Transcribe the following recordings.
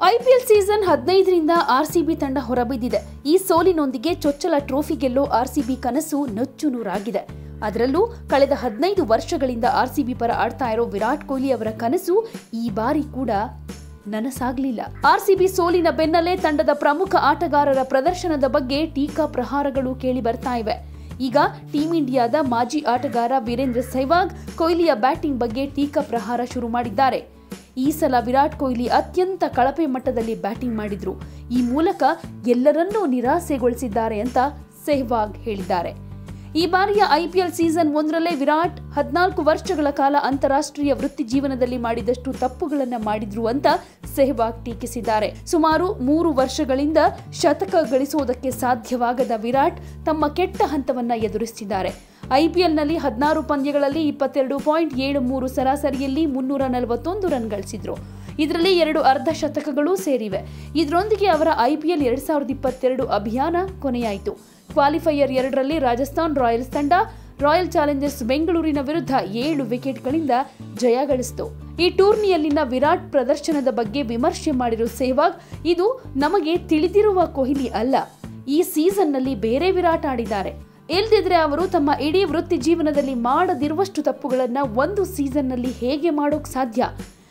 IPL season ಹದಿನೈದರಿಂದ RCB ತಂಡ ಹೊರಬಿದ್ದಿದೆ ಈ ಸೋಲಿನೊಂದಿಗೆ ಚೊಚ್ಚಲ ಟ್ರೋಫಿ ಗೆಲ್ಲೋ ಆರ್ಸಿಬಿ ಕನಸು ನುಚ್ಚು ನೂರಾಗಿದೆ ಅದರಲ್ಲೂ ಕಳೆದ ಹದಿನೈದು ವರ್ಷಗಳಿಂದ ಆರ್ಸಿಬಿ ಪರ ಆಡ್ತಾ ಇರೋ ವಿರಾಟ್ ಕೊಹ್ಲಿ ಅವರ ಕನಸು ಈ ಬಾರಿ ಕೂಡ ನನಸಾಗ್ಲಿಲ್ಲ ಆರ್ಸಿಬಿ ಸೋಲಿನ ಬೆನ್ನಲ್ಲೇ ತಂಡದ ಪ್ರಮುಖ ಆಟಗಾರರ ಪ್ರದರ್ಶನದ ಬಗ್ಗೆ ಟೀಕಾ ಪ್ರಹಾರಗಳು ಕೇಳಿ ಬರ್ತಾ ಇವೆ ಈಗ ಟೀಂ ಇಂಡಿಯಾದ ಮಾಜಿ ಆಟಗಾರ ವೀರೇಂದ್ರ ಸೆಹ್ವಾಗ್ ಕೊಹ್ಲಿಯ ಬ್ಯಾಟಿಂಗ್ ಬಗ್ಗೆ ಟೀಕಾ ಪ್ರಹಾರ ಶುರು ಮಾಡಿದ್ದಾರೆ ಈ ಸಲ ವಿರಾಟ್ ಕೊಹ್ಲಿ ಅತ್ಯಂತ ಕಳಪೆ ಮಟ್ಟದಲ್ಲಿ ಬ್ಯಾಟಿಂಗ್ ಮಾಡಿದ್ರು ಈ ಮೂಲಕ ಎಲ್ಲರನ್ನೂ ನಿರಾಸೆಗೊಳಿಸಿದ್ದಾರೆ ಅಂತ ಸೆಹ್ವಾಗ್ ಹೇಳಿದ್ದಾರೆ ಈ ಬಾರಿಯ ಐಪಿಎಲ್ ಸೀಸನ್ ಒಂದರಲ್ಲೇ ವಿರಾಟ್ ಹದಿನಾಲ್ಕು ವರ್ಷಗಳ ಕಾಲ ಅಂತಾರಾಷ್ಟ್ರೀಯ ವೃತ್ತಿ ಜೀವನದಲ್ಲಿ ಮಾಡಿದಷ್ಟು ತಪ್ಪುಗಳನ್ನ ಮಾಡಿದ್ರು ಅಂತ ಸೆಹ್ವಾಗ್ ಟೀಕಿಸಿದ್ದಾರೆ ಸುಮಾರು ಮೂರು ವರ್ಷಗಳಿಂದ ಶತಕ ಗಳಿಸುವುದಕ್ಕೆ ಸಾಧ್ಯವಾಗದ ವಿರಾಟ್ ತಮ್ಮ ಕೆಟ್ಟ ಹಂತವನ್ನ ಎದುರಿಸಿದ್ದಾರೆ ಐಪಿಎಲ್ನಲ್ಲಿ ಹದಿನಾರು ಪಂದ್ಯಗಳಲ್ಲಿ ಇಪ್ಪತ್ತೆರಡು ಪಾಯಿಂಟ್ ಏಳು ಮೂರು ಸರಾಸರಿಯಲ್ಲಿ ಮುನ್ನೂರ ನಲವತ್ತೊಂದು ರನ್ ಗಳಿಸಿದ್ರು ಇದರಲ್ಲಿ ಎರಡು ಅರ್ಧ ಶತಕಗಳೂ ಸೇರಿವೆ ಇದರೊಂದಿಗೆ ಅವರ ಐಪಿಎಲ್ ಎರಡ್ ಸಾವಿರದ ಇಪ್ಪತ್ತೆರಡು ಅಭಿಯಾನ ಕೊನೆಯಾಯಿತು ಕ್ವಾಲಿಫೈಯರ್ ಎರಡರಲ್ಲಿ ರಾಜಸ್ಥಾನ್ ರಾಯಲ್ಸ್ ತಂಡ ರಾಯಲ್ ಚಾಲೆಂಜರ್ಸ್ ಬೆಂಗಳೂರಿನ ವಿರುದ್ಧ ಏಳು ವಿಕೆಟ್ಗಳಿಂದ ಜಯ ಗಳಿಸಿತು ಈ ಟೂರ್ನಿಯಲ್ಲಿನ ವಿರಾಟ್ ಪ್ರದರ್ಶನದ ಬಗ್ಗೆ ವಿಮರ್ಶೆ ಮಾಡಿರುವ ಸೆಹ್ವಾಗ್ ಇದು ನಮಗೆ ತಿಳಿದಿರುವ ಕೊಹ್ಲಿ ಅಲ್ಲ ಈ ಸೀಸನ್ನಲ್ಲಿ ಬೇರೆ ವಿರಾಟ್ ಆಡಿದ್ದಾರೆ ಇಲ್ದಿದ್ರೆ ಅವರು ತಮ್ಮ ಇಡೀ ವೃತ್ತಿ ಜೀವನದಲ್ಲಿ ಮಾಡದಿರುವಷ್ಟು ತಪ್ಪುಗಳನ್ನ ಒಂದು ಸೀಸನ್ನಲ್ಲಿ ಹೇಗೆ ಮಾಡೋಕ್ ಸಾಧ್ಯ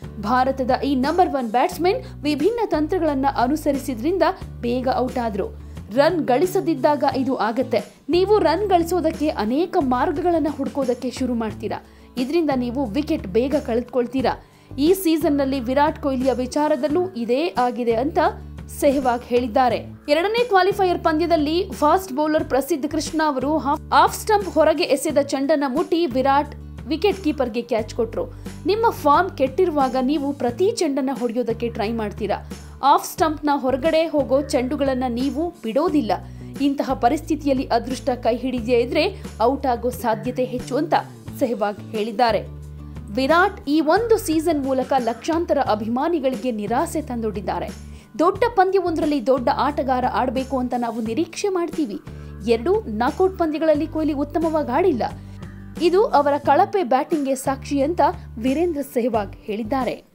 ಭಾರತದ ಈ ನಂಬರ್ ಒನ್ ಬ್ಯಾಟ್ಸ್ಮನ್ ವಿಭಿನ್ನ ತಂತ್ರಗಳನ್ನ ಅನುಸರಿಸಿದ್ರಿಂದ ಬೇಗ ಔಟ್ ಆದ್ರು ರನ್ ಗಳಿಸದಿದ್ದಾಗ ಇದು ಆಗತ್ತೆ ನೀವು ರನ್ ಗಳಿಸೋದಕ್ಕೆ ಅನೇಕ ಮಾರ್ಗಗಳನ್ನ ಹುಡ್ಕೋದಕ್ಕೆ ಶುರು ಮಾಡ್ತೀರಾ ಇದರಿಂದ ನೀವು ವಿಕೆಟ್ ಬೇಗ ಕಳೆದುಕೊಳ್ತೀರಾ ಈ ಸೀಸನ್ನಲ್ಲಿ ವಿರಾಟ್ ಕೊಹ್ಲಿಯ ವಿಚಾರದಲ್ಲೂ ಇದೇ ಆಗಿದೆ ಅಂತ ಸೆಹ್ವಾಗ್ ಹೇಳಿದ್ದಾರೆ ಎರಡನೇ ಕ್ವಾಲಿಫೈಯರ್ ಪಂದ್ಯದಲ್ಲಿ ಫಾಸ್ಟ್ ಬೌಲರ್ ಪ್ರಸಿದ್ಧ ಕೃಷ್ಣ ಅವರು ಆಫ್ ಸ್ಟಂಪ್ ಹೊರಗೆ ಎಸೆದ ಚೆಂಡನ್ನ ಮುಟ್ಟಿ ವಿರಾಟ್ ವಿಕೆಟ್ ಕೀಪರ್ಗೆ ಕ್ಯಾಚ್ ಕೊಟ್ರು ನಿಮ್ಮ ಫಾರ್ಮ್ ಕೆಟ್ಟಿರುವಾಗ ನೀವು ಪ್ರತಿ ಚೆಂಡನ್ನ ಹೊಡೆಯೋದಕ್ಕೆ ಟ್ರೈ ಮಾಡ್ತೀರಾ ಆಫ್ ಸ್ಟಂಪ್ನ ಹೊರಗಡೆ ಹೋಗೋ ಚೆಂಡುಗಳನ್ನ ನೀವು ಬಿಡೋದಿಲ್ಲ ಇಂತಹ ಪರಿಸ್ಥಿತಿಯಲ್ಲಿ ಅದೃಷ್ಟ ಕೈ ಹಿಡಿದೇ ಇದ್ರೆ ಔಟ್ ಆಗೋ ಸಾಧ್ಯತೆ ಹೆಚ್ಚು ಅಂತ ಸೆಹ್ವಾಗ್ ಹೇಳಿದ್ದಾರೆ ವಿರಾಟ್ ಈ ಒಂದು ಸೀಸನ್ ಮೂಲಕ ಲಕ್ಷಾಂತರ ಅಭಿಮಾನಿಗಳಿಗೆ ನಿರಾಸೆ ತಂದೊಡ್ಡಿದ್ದಾರೆ ದೊಡ್ಡ ಪಂದ್ಯವೊಂದರಲ್ಲಿ ದೊಡ್ಡ ಆಟಗಾರ ಆಡಬೇಕು ಅಂತ ನಾವು ನಿರೀಕ್ಷೆ ಮಾಡ್ತೀವಿ ಎರಡು ನಾಕೌಟ್ ಪಂದ್ಯಗಳಲ್ಲಿ ಕೊಹ್ಲಿ ಉತ್ತಮವಾಗಿ ಆಡಿಲ್ಲ ಇದು ಅವರ ಕಳಪೆ ಬ್ಯಾಟಿಂಗ್ಗೆ ಸಾಕ್ಷಿ ಅಂತ ವೀರೇಂದ್ರ ಸೆಹ್ವಾಗ್ ಹೇಳಿದ್ದಾರೆ